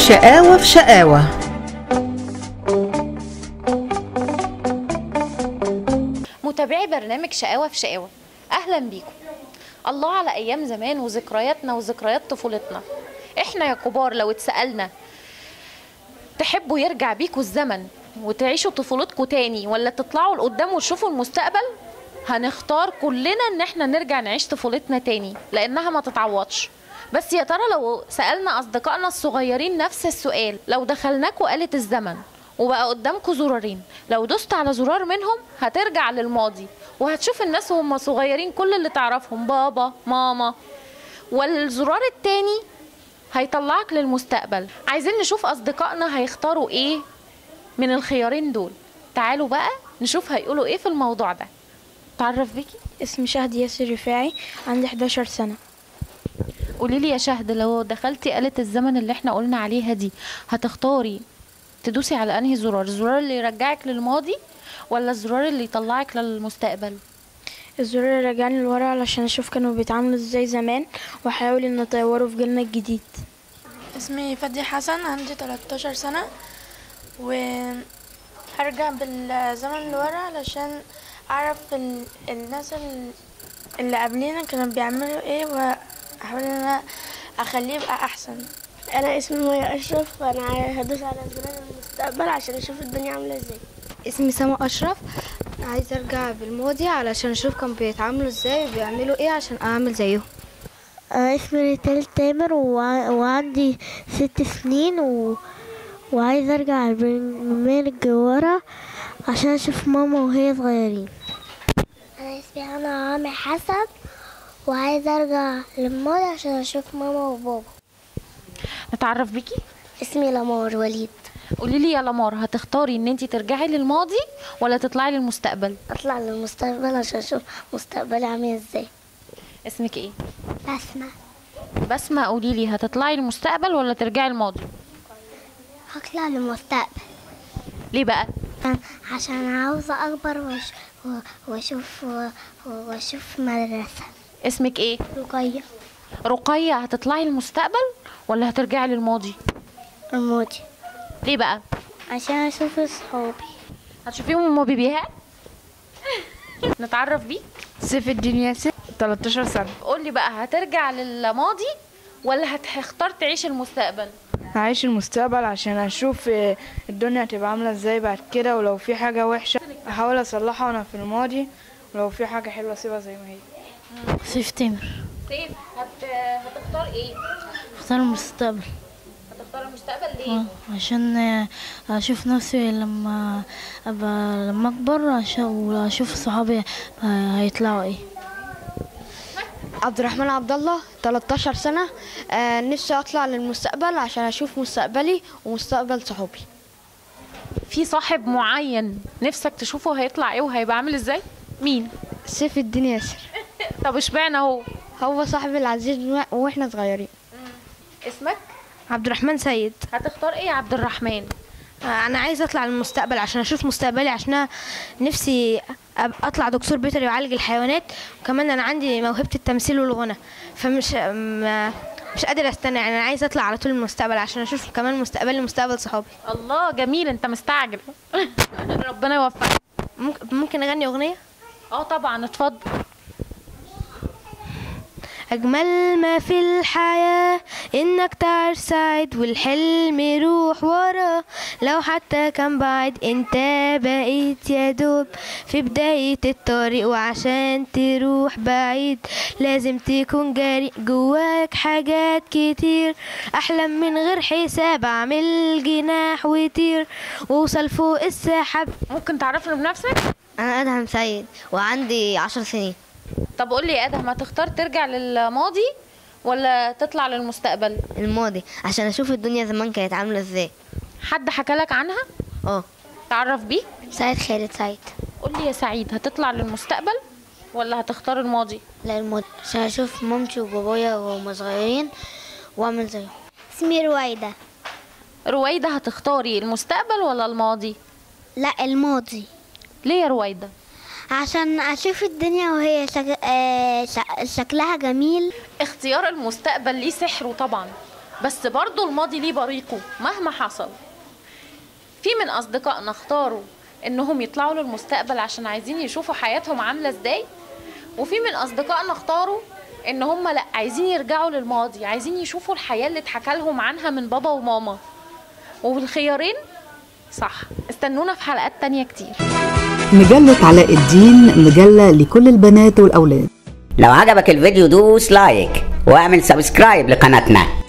شقاوة في شقاوة متابعي برنامج شقاوة في شقاوة أهلا بيكم الله على أيام زمان وذكرياتنا وذكريات طفولتنا إحنا يا كبار لو اتسألنا تحبوا يرجع بيكوا الزمن وتعيشوا طفولتكم تاني ولا تطلعوا لقدام وتشوفوا المستقبل هنختار كلنا ان احنا نرجع نعيش طفولتنا تاني لانها ما تتعوضش بس يا ترى لو سألنا أصدقائنا الصغيرين نفس السؤال لو دخلناكوا آلة الزمن وبقى قدامكوا زرارين لو دوست على زرار منهم هترجع للماضي وهتشوف الناس وهم صغيرين كل اللي تعرفهم بابا ماما والزرار التاني هيطلعك للمستقبل عايزين نشوف أصدقائنا هيختاروا ايه من الخيارين دول تعالوا بقى نشوف هيقولوا ايه في الموضوع ده تعرف بيكي اسمي شهد ياسر رفاعي عندي 11 سنة قولي لي يا شهد لو دخلتي آلة الزمن اللي احنا قلنا عليها دي هتختاري تدوسي على انهي زرار الزرار اللي يرجعك للماضي ولا الزرار اللي يطلعك للمستقبل الزرار اللي رجعني لورا علشان اشوف كانوا بيتعاملوا ازاي زمان واحاول ان اطوره في جيلنا الجديد اسمي فادي حسن عندي 13 سنة وهرجع بالزمن لورا علشان أعرف ال... الناس ال- اللي قبلينا كانوا بيعملوا ايه وأحاول ان أنا أخليه يبقى أحسن انا اسمي ميا اشرف وانا هدوس على زرار المستقبل عشان اشوف الدنيا عامله ازاي اسمي سما اشرف عايزه ارجع بالماضي علشان اشوف كانوا بيتعاملوا ازاي وبيعملوا ايه عشان اعمل زيهم انا اسمي ريتال تامر وع- وعندي ست سنين و... وعايزه ارجع البرنامج ورا عشان اشوف ماما وهي صغيرين انا اسمي انا عامر حسن وعايزه ارجع للماضي عشان اشوف ماما وبابا نتعرف بيكي اسمي لمار وليد قولي لي يا لمار هتختاري ان انت ترجعي للماضي ولا تطلعي للمستقبل اطلع للمستقبل عشان اشوف مستقبلي عامل ازاي اسمك ايه بسمع بسمة قولي لي هتطلعي للمستقبل ولا ترجعي الماضي هطلع للمستقبل ليه بقى عشان عاوزة أكبر وأش... و- وأشوف و- وأشوف مدرسة اسمك ايه رقية رقية هتطلعي للمستقبل ولا هترجعي للماضي الماضي ليه بقى عشان أشوف صحابي هتشوفيهم هما بيبيهات نتعرف بيه سيف الدين ياسر 13 سنة قولي بقى هترجع للماضي ولا هتختار تعيش المستقبل هعيش المستقبل عشان اشوف آه، الدنيا هتبقى عاملة ازاي بعد كده ولو في حاجة وحشة احاول اصلحها وانا في الماضي ولو في حاجة حلوة اسيبها زي ما هي سيف تامر سيف هت... هتختار ايه اختار المستقبل هتختار المستقبل ليه عشان اشوف نفسي لما ابقى لما اكبر عشان واشوف صحابي هيطلعوا ايه عبد الرحمن عبد الله 13 سنه آه نفسي اطلع للمستقبل عشان اشوف مستقبلي ومستقبل صحابي في صاحب معين نفسك تشوفه هيطلع ايه وهيبقى عامل ازاي مين سيف الدين ياسر طب اشمعنى هو هو صاحبي العزيز و- واحنا صغيرين اسمك عبد الرحمن سيد هتختار ايه يا عبد الرحمن انا عايزه اطلع للمستقبل عشان اشوف مستقبلي عشان أنا نفسي أب- اطلع دكتور بيطري ويعالج الحيوانات وكمان انا عندي موهبه التمثيل والغنى فمش ما مش قادر استنى يعني انا عايزه اطلع على طول المستقبل عشان اشوف كمان مستقبلي مستقبل صحابي الله جميل انت مستعجل ربنا يوفقك ممكن ممكن اغني اغنيه اه طبعا اتفضل أجمل ما في الحياة إنك تعيش سعيد والحلم يروح ورا لو حتى كان بعيد انت بقيت يا دوب في بداية الطريق وعشان تروح بعيد لازم تكون جاري جواك حاجات كتير أحلم من غير حساب أعمل جناح وطير ووصل فوق السحاب ممكن تعرفنا بنفسك أنا أدهم سيد وعندي عشر سنين طب قول لي يا ادهم هتختار ترجع للماضي ولا تطلع للمستقبل الماضي عشان أشوف الدنيا زمان كانت عاملة ازاي حد حكى لك عنها اه تعرف بيه سيد خالد سيد قول لي يا سعيد هتطلع للمستقبل ولا هتختار الماضي لا الماضي عشان أشوف مامتي وبابايا وهم صغيرين وأعمل زيهم اسمي رويدة رويدة هتختاري المستقبل ولا الماضي لا الماضي ليه يا رويدة عشان أشوف الدنيا وهي شك... آه، ش... شكلها جميل اختيار المستقبل ليه سحره طبعا بس برضو الماضي ليه بريقه مهما حصل في من اصدقائنا اختاروا انهم يطلعوا للمستقبل عشان عايزين يشوفوا حياتهم عامله ازاي وفي من اصدقائنا اختاروا ان هم لا عايزين يرجعوا للماضي عايزين يشوفوا الحياه اللي اتحكى لهم عنها من بابا وماما والخيارين صح استنونا في حلقات تانية كتير مجلة علاء الدين مجلة لكل البنات والأولاد لو عجبك الفيديو دوس لايك واعمل سبسكرايب لقناتنا